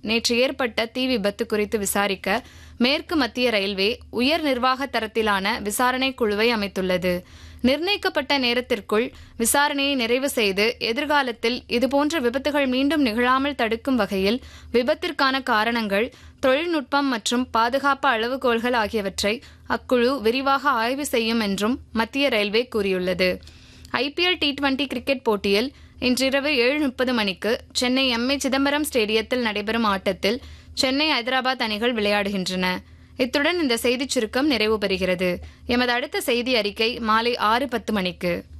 நேற்று ஏற்பட்ட தீ விபத்து குறித்து விசாரிக்க மேற்கு மத்திய ரயில்வே உயர் நிர்வாக தரத்திலான விசாரணை குழுவை அமைத்துள்ளது நிர்ணயிக்கப்பட்ட நேரத்திற்குள் விசாரணையை நிறைவு செய்து எதிர்காலத்தில் இதுபோன்ற விபத்துகள் மீண்டும் நிகழாமல் தடுக்கும் வகையில் விபத்திற்கான காரணங்கள் தொழில்நுட்பம் மற்றும் பாதுகாப்பு அளவுகோல்கள் ஆகியவற்றை அக்குழு விரிவாக ஆய்வு செய்யும் என்றும் மத்திய ரயில்வே கூறியுள்ளது ஐபிஎல் டி டுவெண்டி கிரிக்கெட் போட்டியில் இன்றிரவு ஏழு முப்பது மணிக்கு சென்னை எம்ஏ சிதம்பரம் ஸ்டேடியத்தில் நடைபெறும் ஆட்டத்தில் சென்னை ஐதராபாத் அணிகள் விளையாடுகின்றன இத்துடன் இந்த செய்திச் சுருக்கம் நிறைவு பெறுகிறது எமது அடுத்த செய்தி அறிக்கை மாலை ஆறு பத்து மணிக்கு